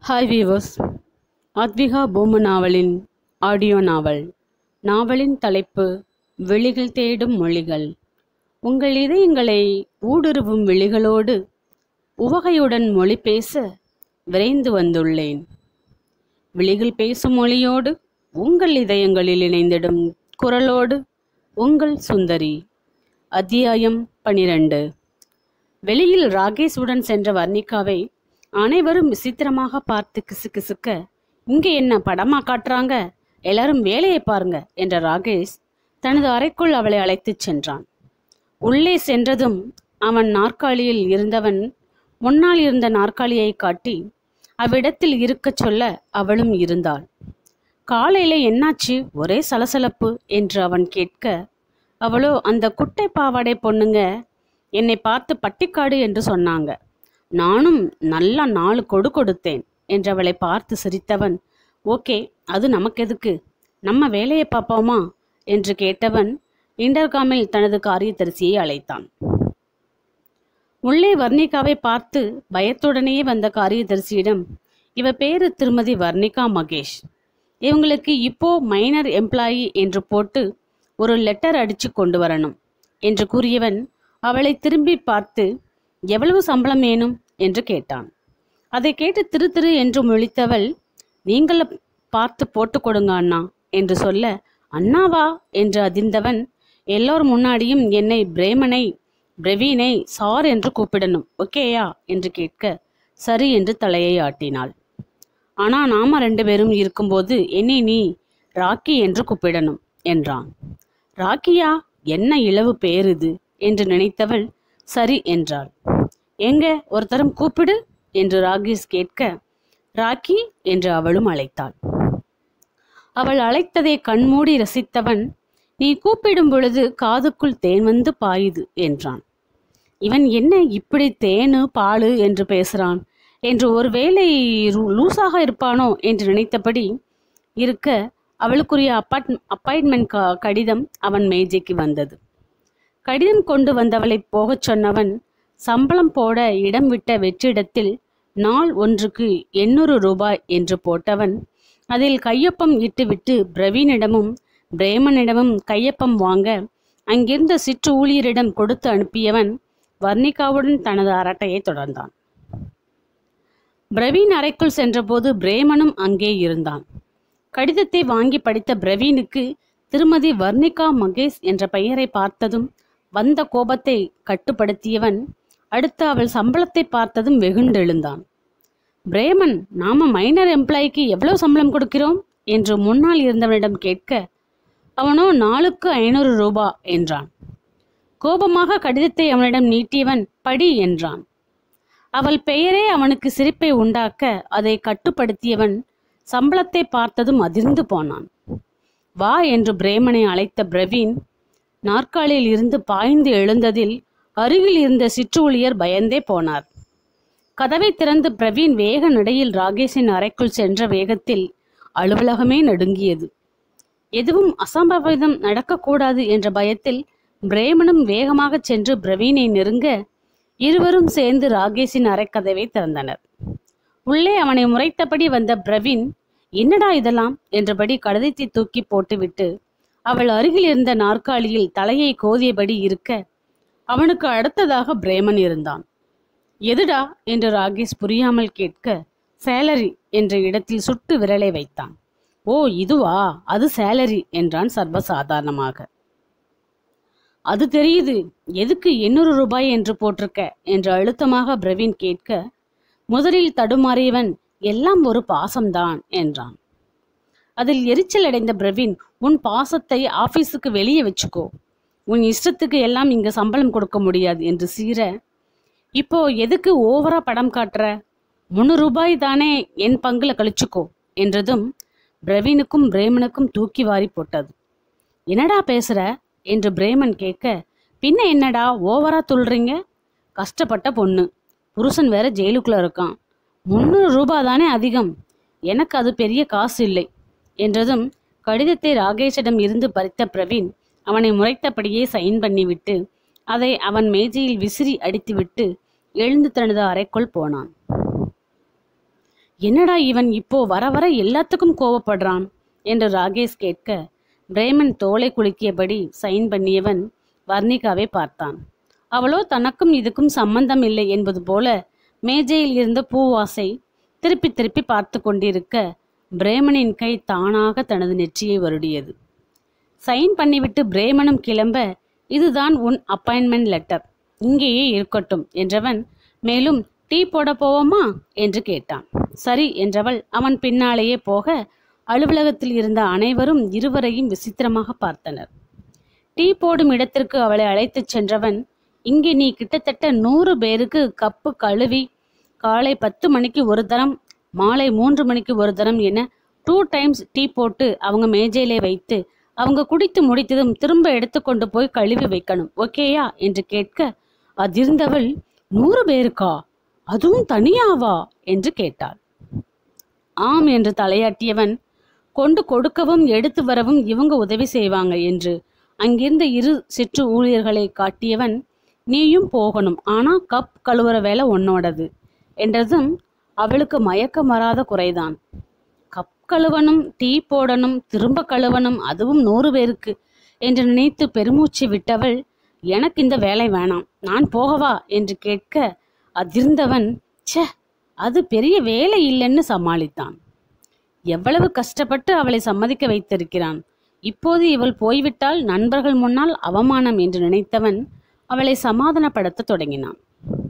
hi viewers Aadvika பூம நாவலின் audio நாவல் நாவலின் தலைப்பு விழிகள் தேடும் மொழிகள் உங்கள் இதயங்களை ஊடுருவும் விழிகளோடு உவகையுடன் மொழி பேச விரைந்து வந்துள்ளேன் விழிகள் பேசும் மொழியோடு உங்கள் இதயங்களில் இணைந்திடும் குரலோடு உங்கள் சுந்தரி அத்தியாயம் பனிரெண்டு வெளியில் ராகேஷுடன் சென்ற வர்ணிகாவை அனைவரும் விசித்திரமாக பார்த்து கிசுகிசுக்க இங்கே என்ன படமா காட்டுறாங்க எல்லாரும் வேலையை பாருங்க என்ற ராகேஷ் தனது அறைக்குள் அவளை அழைத்துச் சென்றான் உள்ளே சென்றதும் அவன் நாற்காலியில் இருந்தவன் முன்னால் இருந்த நாற்காலியை காட்டி அவ்விடத்தில் இருக்கச் சொல்ல அவளும் இருந்தாள் காலையில என்னாச்சு ஒரே சலசலப்பு என்று அவன் கேட்க அவளோ அந்த குட்டை பாவாடை பொண்ணுங்க என்னை பார்த்து பட்டிக்காடு என்று சொன்னாங்க நானும் நல்லா நாலு கொடு கொடுத்தேன் என்றவளை பார்த்து சிரித்தவன் ஓகே அது நமக்கு எதுக்கு நம்ம வேலையை பார்ப்போமா என்று கேட்டவன் இன்டர்காமில் தனது காரியதரிசியை அழைத்தான் உள்ளே வர்ணிகாவை பார்த்து பயத்துடனேயே வந்த காரியதரிசியிடம் இவ பேரு திருமதி வர்ணிகா மகேஷ் இவங்களுக்கு இப்போ மைனர் எம்ப்ளாயி என்று போட்டு ஒரு லெட்டர் அடிச்சு கொண்டு வரணும் என்று கூறியவன் அவளை திரும்பி பார்த்து எவ்வளவு சம்பளம் வேணும் என்று கேட்டான் அதை கேட்டு திரு திரு என்று முழித்தவள் நீங்கள பார்த்து போட்டு கொடுங்க அண்ணா என்று சொல்ல அண்ணாவா என்று அதிர்ந்தவன் எல்லோர் முன்னாடியும் என்னை பிரேமனை பிரவீனை சார் என்று கூப்பிடணும் ஓகேயா என்று கேட்க சரி என்று தலையை ஆட்டினாள் ஆனா நாம ரெண்டு பேரும் இருக்கும்போது என்னை நீ ராக்கி என்று கூப்பிடணும் என்றான் ராக்கியா என்ன இளவு பேர் இது என்று நினைத்தவள் சரி என்றாள் எங்க ஒருத்தரம் கூப்பிடு என்று ராகேஷ் கேட்க ராக்கி என்று அவளும் அழைத்தாள் அவள் அழைத்ததை கண்மூடி ரசித்தவன் நீ கூப்பிடும் பொழுது காதுக்குள் தேன் வந்து பாயுது என்றான் இவன் என்ன இப்படி தேனு பாலு என்று பேசுறான் என்று ஒருவேளை ரு- லூசாக இருப்பானோ என்று நினைத்தபடி இருக்க அவளுக்குரிய அப்பார்ட் அப்பாயின்மெண்ட் க கடிதம் அவன் மேஜைக்கு வந்தது கடிதம் கொண்டு வந்தவளை போகச் சொன்னவன் சம்பளம் போட இடம் விட்ட வெற்றிடத்தில் நாள் ஒன்றுக்கு எண்ணூறு ரூபாய் என்று போட்டவன் அதில் கையொப்பம் இட்டுவிட்டு பிரவீனிடமும் பிரேமனிடமும் கையொப்பம் வாங்க அங்கிருந்த சிற்று ஊழியரிடம் கொடுத்து அனுப்பியவன் வர்ணிகாவுடன் தனது அரட்டையை தொடர்ந்தான் பிரவீன் அறைக்குள் சென்றபோது பிரேமனும் அங்கே இருந்தான் கடிதத்தை வாங்கி படித்த பிரவீனுக்கு திருமதி வர்ணிகா மகேஷ் என்ற பெயரை பார்த்ததும் வந்த கோபத்தை கட்டுப்படுத்தியவன் அடுத்து அவள் சம்பளத்தை பார்த்ததும் வெகுண்டெழுந்தான் பிரேமன் நாம மைனர் எம்ப்ளாய்க்கு எவ்வளவு சம்பளம் கொடுக்கிறோம் என்று முன்னால் இருந்தவனிடம் கேட்க அவனோ நாளுக்கு ஐநூறு ரூபா என்றான் கோபமாக கடிதத்தை அவனிடம் நீட்டியவன் படி என்றான் அவள் பெயரே அவனுக்கு சிரிப்பை உண்டாக்க அதை கட்டுப்படுத்தியவன் சம்பளத்தை பார்த்ததும் அதிர்ந்து போனான் வா என்று பிரேமனை அழைத்த பிரவீன் நாற்காலியில் இருந்து பாய்ந்து எழுந்ததில் அருகில் இருந்த சிற்றூழியர் பயந்தே போனார் கதவை திறந்து பிரவீன் வேக நடையில் ராகேஷின் அறைக்குள் சென்ற வேகத்தில் அலுவலகமே நடுங்கியது எதுவும் அசம்பாவிதம் நடக்கக்கூடாது என்ற பயத்தில் பிரேமனும் வேகமாக சென்று பிரவீனை நெருங்க இருவரும் சேர்ந்து ராகேஷின் அறைக்கதவை திறந்தனர் உள்ளே அவனை முறைத்தபடி வந்த பிரவீன் என்னடா இதெல்லாம் என்றபடி கடிதத்தை தூக்கி போட்டுவிட்டு அவள் அருகில் இருந்த நாற்காலியில் தலையை கோதியபடி இருக்க அவனுக்கு அடுத்ததாக பிரேமன் இருந்தான் எதுடா என்று ராகேஷ் புரியாமல் கேட்க சேலரி என்ற இடத்தில் சுட்டு விரலை வைத்தான் ஓ இதுவா அது சேலரி என்றான் சர்வசாதாரணமாக அது தெரியுது எதுக்கு எண்ணூறு ரூபாய் என்று போட்டிருக்க என்று அழுத்தமாக பிரவீன் கேட்க முதலில் தடுமாறியவன் எல்லாம் ஒரு பாசம்தான் என்றான் அதில் எரிச்சல் அடைந்த பிரவீன் உன் பாசத்தை ஆபீஸுக்கு வெளியே வச்சுக்கோ உன் இஷ்டத்துக்கு எல்லாம் இங்க சம்பளம் கொடுக்க முடியாது என்று சீர இப்போ எதுக்கு ஓவரா படம் காட்டுற முந்நூறு ரூபாய் தானே என் பங்குல கழிச்சுக்கோ என்றதும் பிரவீனுக்கும் பிரேமனுக்கும் தூக்கி வாரி போட்டது என்னடா பேசுற என்று பிரேமன் கேட்க பின்ன என்னடா ஓவரா துள்றீங்க கஷ்டப்பட்ட பொண்ணு புருஷன் வேற ஜெயிலுக்குள்ள இருக்கான் முந்நூறு ரூபாய் தானே அதிகம் எனக்கு அது பெரிய காசு இல்லை என்றதும் கடிதத்தை ராகேஷிடம் இருந்து பறித்த பிரவீன் அவனை முறைத்தபடியே சைன் பண்ணிவிட்டு அதை அவன் மேஜையில் விசிறி அடித்துவிட்டு எழுந்து தனது அறைக்குள் போனான் என்னடா இவன் இப்போ வர வர எல்லாத்துக்கும் கோவப்படுறான் என்று ராகேஷ் கேட்க பிரேமன் தோலை குலுக்கியபடி சைன் பண்ணியவன் வர்ணிகாவை பார்த்தான் அவளோ தனக்கும் இதுக்கும் சம்பந்தம் இல்லை என்பது போல மேஜையில் இருந்த பூவாசை திருப்பி திருப்பி பார்த்து கொண்டிருக்க பிரேமனின் கை தானாக தனது நெற்றியை வருடியது சைன் பண்ணிவிட்டு பிரேமனும் கிளம்ப இதுதான் உன் அப்பாயின்மெண்ட் லெட்டர் இங்கேயே இருக்கட்டும் என்றவன் மேலும் டீ போட போவோமா என்று கேட்டான் சரி என்றவள் அவன் பின்னாலேயே போக அலுவலகத்தில் இருந்த அனைவரும் இருவரையும் விசித்திரமாக பார்த்தனர் டீ போடும் இடத்திற்கு அவளை அழைத்துச் சென்றவன் இங்கே நீ கிட்டத்தட்ட நூறு பேருக்கு கப்பு கழுவி காலை பத்து மணிக்கு ஒரு தரம் மாலை மூன்று மணிக்கு ஒரு தரம் என டூ டைம்ஸ் டீ போட்டு அவங்க மேஜையிலே வைத்து அவங்க குடித்து முடித்ததும் திரும்ப எடுத்துக்கொண்டு போய் கழுவி வைக்கணும் ஓகேயா என்று கேட்க அதிர்ந்தவள் நூறு பேருக்கா அதுவும் தனியாவா என்று கேட்டாள் ஆம் என்று தலையாட்டியவன் கொண்டு கொடுக்கவும் எடுத்து வரவும் இவங்க உதவி செய்வாங்க என்று அங்கிருந்த இரு சிற்று ஊழியர்களை காட்டியவன் நீயும் போகணும் ஆனா கப் கழுவுற வேலை உன்னோடது என்றதும் அவளுக்கு மயக்கம் வராத குறைதான் கப் கழுவணும் டீ போடணும் திரும்ப கழுவணும் அதுவும் நூறு பேருக்கு என்று நினைத்து பெருமூச்சு விட்டவள் எனக்கு இந்த வேலை வேணாம் நான் போகவா என்று கேட்க அதிர்ந்தவன் ச்சே அது பெரிய வேலை இல்லைன்னு சமாளித்தான் எவ்வளவு கஷ்டப்பட்டு அவளை சம்மதிக்க வைத்திருக்கிறான் இப்போது இவள் போய்விட்டால் நண்பர்கள் முன்னால் அவமானம் என்று நினைத்தவன் அவளை சமாதானப்படுத்த தொடங்கினான்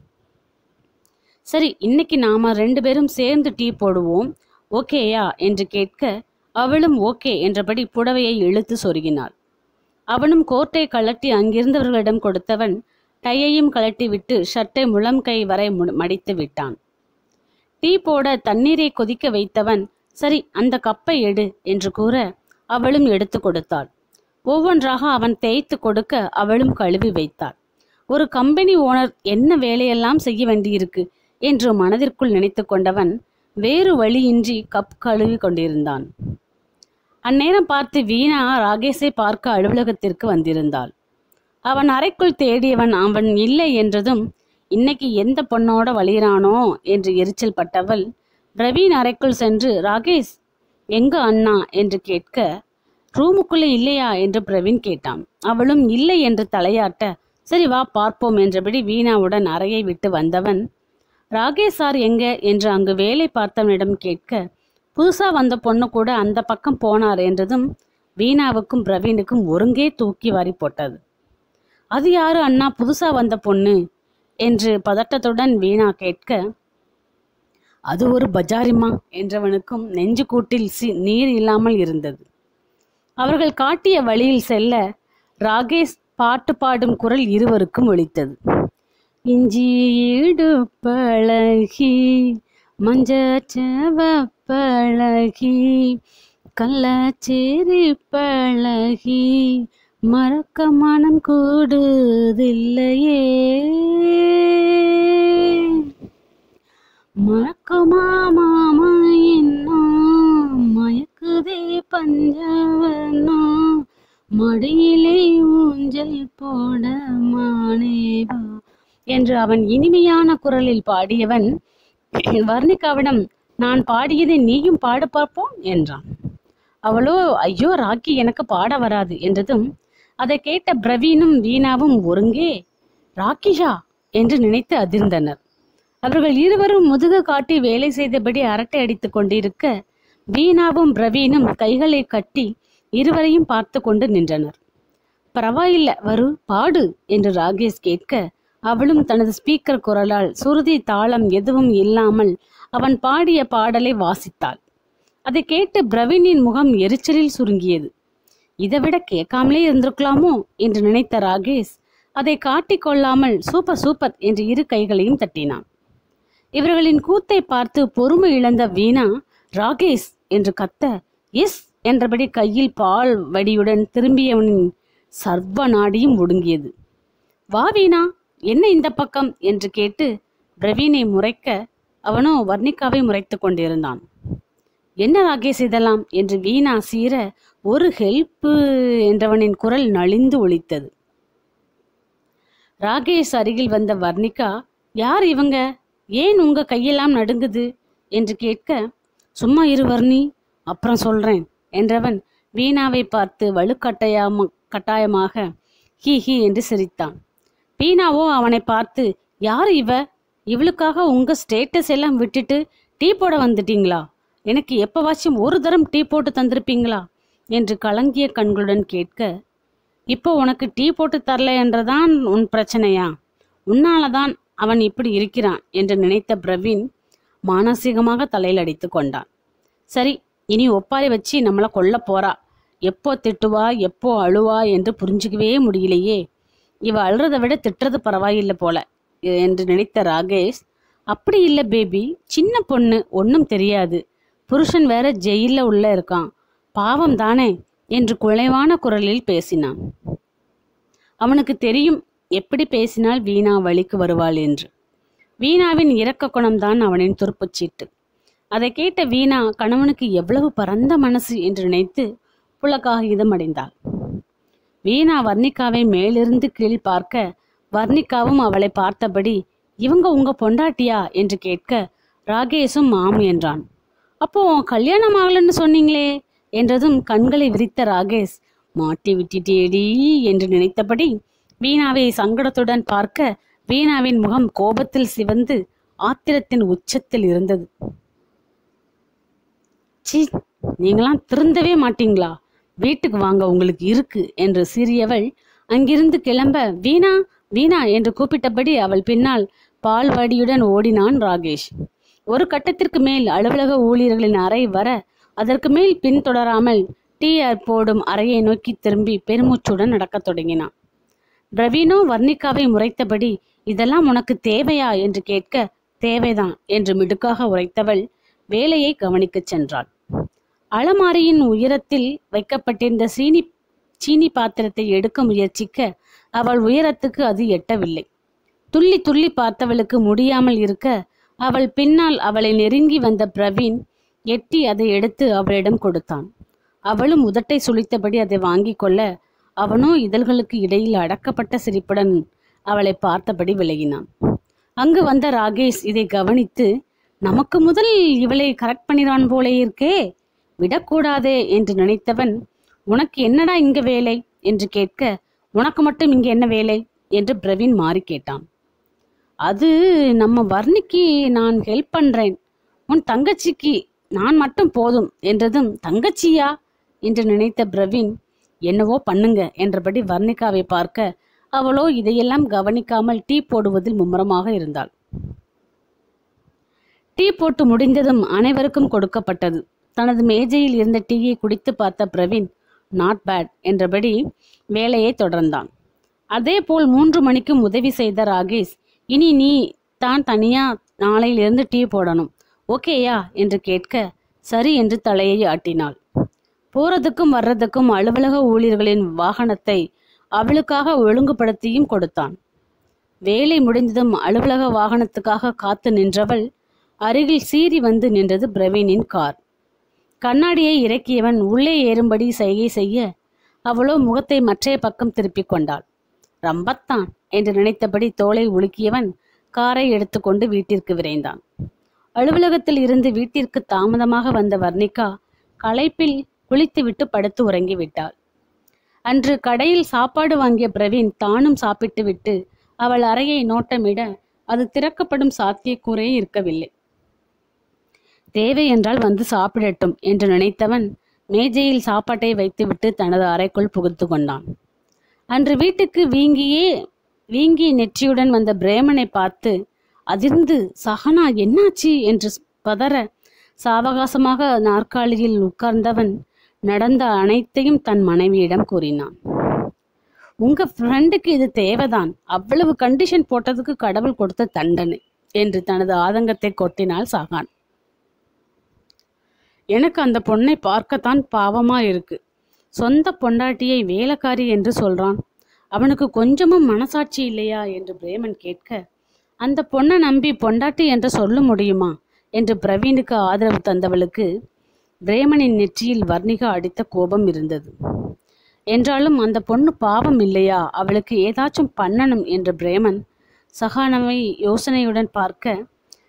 சரி இன்னைக்கு நாம ரெண்டு பேரும் சேர்ந்து டீ போடுவோம் ஓகேயா என்று கேட்க அவளும் ஓகே என்றபடி புடவையை இழுத்து சொருகினாள் அவனும் கோட்டை கழட்டி அங்கிருந்தவர்களிடம் கொடுத்தவன் டையையும் கழட்டி விட்டு ஷர்ட்டை முழம் கை வரை மு- மடித்து விட்டான் டீ போட தண்ணீரை கொதிக்க வைத்தவன் சரி அந்த கப்பை எடு என்று கூற அவளும் எடுத்து கொடுத்தாள் ஒவ்வொன்றாக அவன் தேய்த்து கொடுக்க அவளும் கழுவி வைத்தாள் ஒரு கம்பெனி ஓனர் என்ன வேலையெல்லாம் செய்ய வேண்டியிருக்கு என்று மனதிற்குள் நினைத்து கொண்டவன் வேறு வழியின்றி கப் கழுவி கொண்டிருந்தான் அந்நேரம் பார்த்து வீணா ராகேஷை பார்க்க அலுவலகத்திற்கு வந்திருந்தாள் அவன் அறைக்குள் தேடியவன் அவன் இல்லை என்றதும் இன்னைக்கு எந்த பொண்ணோட வழியிறானோ என்று எரிச்சல் பட்டவள் பிரவீன் அறைக்குள் சென்று ராகேஷ் எங்க அண்ணா என்று கேட்க ரூமுக்குள்ள இல்லையா என்று பிரவீன் கேட்டான் அவளும் இல்லை என்று தலையாட்ட சரி வா பார்ப்போம் என்றபடி வீணாவுடன் அறையை விட்டு வந்தவன் ராகேஷ் சார் எங்க என்று அங்கு வேலை பார்த்தவனிடம் கேட்க புதுசா வந்த பொண்ணு கூட அந்த பக்கம் போனார் என்றதும் வீணாவுக்கும் பிரவீனுக்கும் ஒருங்கே தூக்கி வாரி போட்டது அது யாரு அண்ணா புதுசா வந்த பொண்ணு என்று பதட்டத்துடன் வீணா கேட்க அது ஒரு பஜாரிமா என்றவனுக்கும் நெஞ்சு கூட்டில் சி நீர் இல்லாமல் இருந்தது அவர்கள் காட்டிய வழியில் செல்ல ராகேஷ் பாட்டு பாடும் குரல் இருவருக்கும் ஒலித்தது இஞ்சி ஈடு பழகி மஞ்சச்சவ பழகி கள்ளச்சேரி பழகி மறக்க மனம் கூடுதில்லையே மறக்குமா மாமா இன்னும் மயக்குதே பஞ்சவனோ மடியிலே ஊஞ்சல் போட மானேவா என்று அவன் இனிமையான குரலில் பாடியவன் வர்ணிகாவிடம் நான் பாடியதை நீயும் பாட பார்ப்போம் என்றான் அவளோ ஐயோ ராக்கி எனக்கு பாட வராது என்றதும் அதை கேட்ட பிரவீனும் வீணாவும் ஒருங்கே ராக்கிஷா என்று நினைத்து அதிர்ந்தனர் அவர்கள் இருவரும் முதுகு காட்டி வேலை செய்தபடி அரட்டை அடித்துக் கொண்டிருக்க வீணாவும் பிரவீனும் கைகளை கட்டி இருவரையும் பார்த்து கொண்டு நின்றனர் பரவாயில்ல வரு பாடு என்று ராகேஷ் கேட்க அவளும் தனது ஸ்பீக்கர் குரலால் சுருதி தாளம் எதுவும் இல்லாமல் அவன் பாடிய பாடலை வாசித்தாள் அதை கேட்டு பிரவீனின் முகம் எரிச்சலில் சுருங்கியது இதைவிட கேட்காமலே இருந்திருக்கலாமோ என்று நினைத்த ராகேஷ் அதை காட்டிக் கொள்ளாமல் சூப்பர் சூப்பர் என்று இரு கைகளையும் தட்டினான் இவர்களின் கூத்தை பார்த்து பொறுமை இழந்த வீணா ராகேஷ் என்று கத்த எஸ் என்றபடி கையில் பால் வடியுடன் திரும்பியவனின் சர்வ நாடியும் ஒடுங்கியது வா வீணா என்ன இந்த பக்கம் என்று கேட்டு பிரவீனை முறைக்க அவனோ வர்ணிகாவை முறைத்துக் கொண்டிருந்தான் என்ன ராகேஷ் இதெல்லாம் என்று வீணா சீர ஒரு ஹெல்ப் என்றவனின் குரல் நலிந்து ஒலித்தது ராகேஷ் அருகில் வந்த வர்ணிகா யார் இவங்க ஏன் உங்க கையெல்லாம் நடுங்குது என்று கேட்க சும்மா இரு வர்ணி அப்புறம் சொல்றேன் என்றவன் வீணாவை பார்த்து வலுக்கட்டாயமா கட்டாயமாக ஹி ஹி என்று சிரித்தான் வீணாவோ அவனை பார்த்து யார் இவ இவளுக்காக உங்க ஸ்டேட்டஸ் எல்லாம் விட்டுட்டு டீ போட வந்துட்டீங்களா எனக்கு எப்பவாச்சும் ஒரு தரம் டீ போட்டு தந்திருப்பீங்களா என்று கலங்கிய கண்களுடன் கேட்க இப்போ உனக்கு டீ போட்டு தரல என்றதான் உன் பிரச்சனையா உன்னாலதான் அவன் இப்படி இருக்கிறான் என்று நினைத்த பிரவீன் மானசீகமாக தலையில் அடித்து கொண்டான் சரி இனி ஒப்பாரி வச்சு நம்மளை கொல்ல போறா எப்போ திட்டுவா எப்போ அழுவா என்று புரிஞ்சுக்கவே முடியலையே இவ அழுறதை விட திட்டுறது பரவாயில்லை போல என்று நினைத்த ராகேஷ் அப்படி இல்லை பேபி சின்ன பொண்ணு ஒன்றும் தெரியாது புருஷன் வேற ஜெயில்ல உள்ள இருக்கான் பாவம் தானே என்று குலைவான குரலில் பேசினான் அவனுக்கு தெரியும் எப்படி பேசினால் வீணா வழிக்கு வருவாள் என்று வீணாவின் இரக்க குணம்தான் அவனின் துருப்புச்சீட்டு அதை கேட்ட வீணா கணவனுக்கு எவ்வளவு பரந்த மனசு என்று நினைத்து புலகாகிதம் அடைந்தாள் வீணா வர்ணிகாவை மேலிருந்து கீழ் பார்க்க வர்ணிகாவும் அவளை பார்த்தபடி இவங்க உங்க பொண்டாட்டியா என்று கேட்க ராகேஷும் ஆம் என்றான் அப்போ கல்யாணம் ஆகலன்னு சொன்னீங்களே என்றதும் கண்களை விரித்த ராகேஷ் மாட்டி விட்டிட்டேடி என்று நினைத்தபடி வீணாவை சங்கடத்துடன் பார்க்க வீணாவின் முகம் கோபத்தில் சிவந்து ஆத்திரத்தின் உச்சத்தில் இருந்தது சீ நீங்களாம் திருந்தவே மாட்டீங்களா வீட்டுக்கு வாங்க உங்களுக்கு இருக்கு என்று சீறியவள் அங்கிருந்து கிளம்ப வீணா வீணா என்று கூப்பிட்டபடி அவள் பின்னால் பால்வாடியுடன் ஓடினான் ராகேஷ் ஒரு கட்டத்திற்கு மேல் அலுவலக ஊழியர்களின் அறை வர அதற்கு மேல் பின்தொடராமல் டீ போடும் அறையை நோக்கி திரும்பி பெருமூச்சுடன் நடக்கத் தொடங்கினான் பிரவீனோ வர்ணிகாவை முறைத்தபடி இதெல்லாம் உனக்கு தேவையா என்று கேட்க தேவைதான் என்று மிடுக்காக உரைத்தவள் வேலையை கவனிக்கச் சென்றாள் அலமாரியின் உயரத்தில் வைக்கப்பட்டிருந்த சீனி சீனி பாத்திரத்தை எடுக்க முயற்சிக்க அவள் உயரத்துக்கு அது எட்டவில்லை துள்ளி துள்ளி பார்த்தவளுக்கு முடியாமல் இருக்க அவள் பின்னால் அவளை நெருங்கி வந்த பிரவீன் எட்டி அதை எடுத்து அவளிடம் கொடுத்தான் அவளும் உதட்டை சுளித்தபடி அதை வாங்கி கொள்ள அவனோ இதழ்களுக்கு இடையில் அடக்கப்பட்ட சிரிப்புடன் அவளை பார்த்தபடி விலகினான் அங்கு வந்த ராகேஷ் இதை கவனித்து நமக்கு முதல் இவளை கரெக்ட் பண்ணிறான் போலே இருக்கே விடக்கூடாதே என்று நினைத்தவன் உனக்கு என்னடா இங்க வேலை என்று கேட்க உனக்கு மட்டும் இங்க என்ன வேலை என்று பிரவீன் மாறி கேட்டான் அது நம்ம வர்ணிக்கு நான் ஹெல்ப் பண்றேன் உன் தங்கச்சிக்கு நான் மட்டும் போதும் என்றதும் தங்கச்சியா என்று நினைத்த பிரவீன் என்னவோ பண்ணுங்க என்றபடி வர்ணிகாவை பார்க்க அவளோ இதையெல்லாம் கவனிக்காமல் டீ போடுவதில் மும்முரமாக இருந்தாள் டீ போட்டு முடிந்ததும் அனைவருக்கும் கொடுக்கப்பட்டது தனது மேஜையில் இருந்த டீயை குடித்து பார்த்த பிரவீன் நாட் பேட் என்றபடி வேலையை தொடர்ந்தான் அதேபோல் மூன்று மணிக்கும் உதவி செய்த ராகேஷ் இனி நீ தான் தனியா நாளையிலிருந்து டீ போடணும் ஓகேயா என்று கேட்க சரி என்று தலையை ஆட்டினாள் போறதுக்கும் வர்றதுக்கும் அலுவலக ஊழியர்களின் வாகனத்தை அவளுக்காக ஒழுங்குபடுத்தியும் கொடுத்தான் வேலை முடிந்ததும் அலுவலக வாகனத்துக்காக காத்து நின்றவள் அருகில் சீறி வந்து நின்றது பிரவீனின் கார் கண்ணாடியை இறக்கியவன் உள்ளே ஏறும்படி சைகை செய்ய அவளோ முகத்தை மற்றைய பக்கம் திருப்பிக் கொண்டாள் ரம்பத்தான் என்று நினைத்தபடி தோலை உலுக்கியவன் காரை எடுத்துக்கொண்டு வீட்டிற்கு விரைந்தான் அலுவலகத்தில் இருந்து வீட்டிற்கு தாமதமாக வந்த வர்ணிகா களைப்பில் குளித்துவிட்டு படுத்து உறங்கிவிட்டாள் அன்று கடையில் சாப்பாடு வாங்கிய பிரவீன் தானும் சாப்பிட்டு விட்டு அவள் அறையை நோட்டமிட அது திறக்கப்படும் சாத்தியக்கூறே இருக்கவில்லை தேவை என்றால் வந்து சாப்பிடட்டும் என்று நினைத்தவன் மேஜையில் சாப்பாட்டை வைத்துவிட்டு தனது அறைக்குள் புகுத்து கொண்டான் அன்று வீட்டுக்கு வீங்கியே வீங்கி நெற்றியுடன் வந்த பிரேமனை பார்த்து அதிர்ந்து சகனா என்னாச்சு என்று பதற சாவகாசமாக நாற்காலியில் உட்கார்ந்தவன் நடந்த அனைத்தையும் தன் மனைவியிடம் கூறினான் உங்க ஃப்ரெண்டுக்கு இது தேவைதான் அவ்வளவு கண்டிஷன் போட்டதுக்கு கடவுள் கொடுத்த தண்டனை என்று தனது ஆதங்கத்தை கொட்டினாள் சகான் எனக்கு அந்த பொண்ணை பார்க்கத்தான் பாவமா இருக்கு சொந்த பொண்டாட்டியை வேலைக்காரி என்று சொல்றான் அவனுக்கு கொஞ்சமும் மனசாட்சி இல்லையா என்று பிரேமன் கேட்க அந்த பொண்ணை நம்பி பொண்டாட்டி என்று சொல்ல முடியுமா என்று பிரவீனுக்கு ஆதரவு தந்தவளுக்கு பிரேமனின் நெற்றியில் வர்ணிகா அடித்த கோபம் இருந்தது என்றாலும் அந்த பொண்ணு பாவம் இல்லையா அவளுக்கு ஏதாச்சும் பண்ணணும் என்ற பிரேமன் சகானவை யோசனையுடன் பார்க்க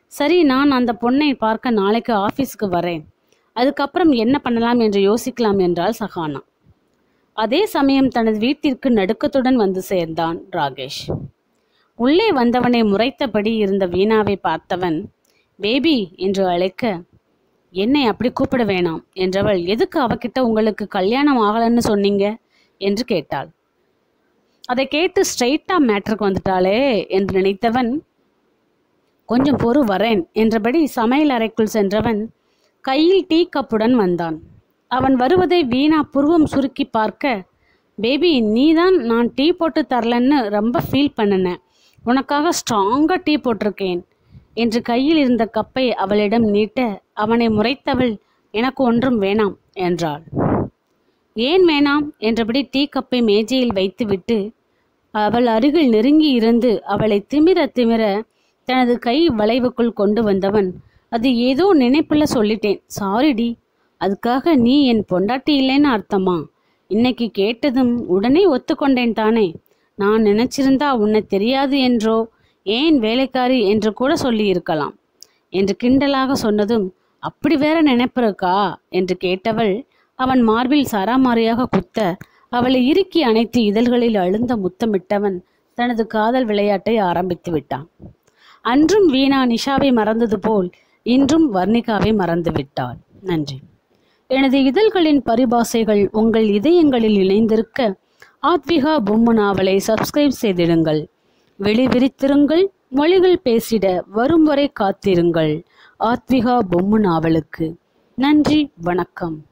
சரி நான் அந்த பொண்ணை பார்க்க நாளைக்கு ஆபீஸ்க்கு வரேன் அதுக்கப்புறம் என்ன பண்ணலாம் என்று யோசிக்கலாம் என்றாள் சஹானா அதே சமயம் தனது வீட்டிற்கு நடுக்கத்துடன் வந்து சேர்ந்தான் ராகேஷ் உள்ளே வந்தவனை முறைத்தபடி இருந்த வீணாவை பார்த்தவன் பேபி என்று அழைக்க என்னை அப்படி கூப்பிட வேணாம் என்றவள் எதுக்கு அவகிட்ட உங்களுக்கு கல்யாணம் ஆகலன்னு சொன்னீங்க என்று கேட்டாள் அதை கேட்டு ஸ்ட்ரைட்டா மேட்ருக்கு வந்துட்டாளே என்று நினைத்தவன் கொஞ்சம் பொறு வரேன் என்றபடி சமையல் அறைக்குள் சென்றவன் கையில் டீ கப்புடன் வந்தான் அவன் வருவதை வீணா புருவம் சுருக்கி பார்க்க பேபி நீதான் நான் டீ போட்டு தரலன்னு ரொம்ப ஃபீல் பண்ணினேன் உனக்காக ஸ்ட்ராங்காக டீ போட்டிருக்கேன் என்று கையில் இருந்த கப்பை அவளிடம் நீட்ட அவனை முறைத்தவள் எனக்கு ஒன்றும் வேணாம் என்றாள் ஏன் வேணாம் என்றபடி டீ கப்பை மேஜையில் வைத்துவிட்டு அவள் அருகில் நெருங்கி இருந்து அவளை திமிர திமிர தனது கை வளைவுக்குள் கொண்டு வந்தவன் அது ஏதோ நினைப்புல சொல்லிட்டேன் சாரிடி அதுக்காக நீ என் பொண்டாட்டி இல்லைன்னு அர்த்தமா இன்னைக்கு கேட்டதும் உடனே ஒத்துக்கொண்டேன் தானே நான் நினைச்சிருந்தா உன்னை தெரியாது என்றோ ஏன் வேலைக்காரி என்று கூட சொல்லி இருக்கலாம் என்று கிண்டலாக சொன்னதும் அப்படி வேற நினைப்பு இருக்கா என்று கேட்டவள் அவன் மார்பில் சராமாரியாக குத்த அவளை இறுக்கி அணைத்து இதழ்களில் அழுந்த முத்தமிட்டவன் தனது காதல் விளையாட்டை ஆரம்பித்து விட்டான் அன்றும் வீணா நிஷாவை மறந்தது போல் இன்றும் வர்ணிகாவை மறந்து விட்டாள் நன்றி எனது இதழ்களின் பரிபாசைகள் உங்கள் இதயங்களில் இணைந்திருக்க ஆத்விகா பொம்மு நாவலை சப்ஸ்கிரைப் செய்திடுங்கள் வெளிவிரித்திருங்கள் மொழிகள் பேசிட வரும் வரை காத்திருங்கள் ஆத்விகா பொம்மு நாவலுக்கு நன்றி வணக்கம்